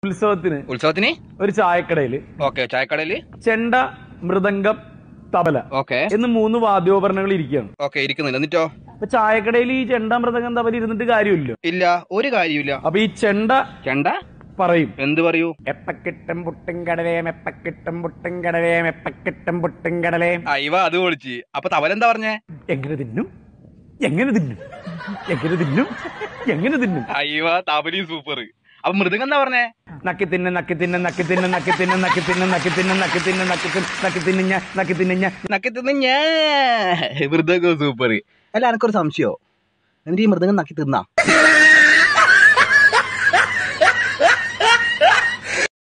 ഉത്സവത്തിന് ഉത്സവത്തിന് ഒരു ചായക്കടയില് ഓക്കെ ചായക്കടയില് ചെണ്ട മൃദംഗം തബല ഓക്കെ എന്ന് മൂന്ന് വാദ്യോപകരണങ്ങൾ ഇരിക്കുകയാണ് ഓക്കെ ഇരിക്കുന്നുണ്ട് എന്നിട്ടോ അപ്പൊ ചായക്കടയിൽ ഈ ചെണ്ട മൃദംഗം തബല ഇരുന്നിട്ട് കാര്യമില്ല ഇല്ല ഒരു കാര്യമില്ല അപ്പൊ ഈ ചെണ്ട ചെണ്ട പറയും എന്ത് പറയൂ എപ്പക്കിട്ടും പുട്ടും കടലേം എപ്പക്കിട്ടും പുട്ടും കടലേം എപ്പക്കിട്ടും പുട്ടും കടലേം അയവ അത് പൊളിച്ച് അപ്പൊ തവലെന്താ പറഞ്ഞേ എങ്ങനെ തിന്നും എങ്ങനെ തിന്നും എങ്ങനെ തിന്നും എങ്ങനെ തിന്നും അയ്യവ തവലി സൂപ്പർ അപ്പൊ മൃദംഗം എന്താ പറഞ്ഞേ നക്കി തിന്നെ നക്കി തിന്നെ നക്കി തിന്നെ നക്കി തിന്നെ നക്കി തിന്നെ നക്കി തിന്നെ നക്കി തിന്നെ നക്കി തിന്നെ നക്കി തിന്നെ ഞാൻ നക്കി തിന്നെ ഞാൻ നക്കി തിന്ന ഞാൻ മൃദംഗം സൂപ്പർ അല്ല എനക്കൊരു സംശയോ എന്നിട്ട് ഈ മൃദംഗം നക്കി തിന്നാ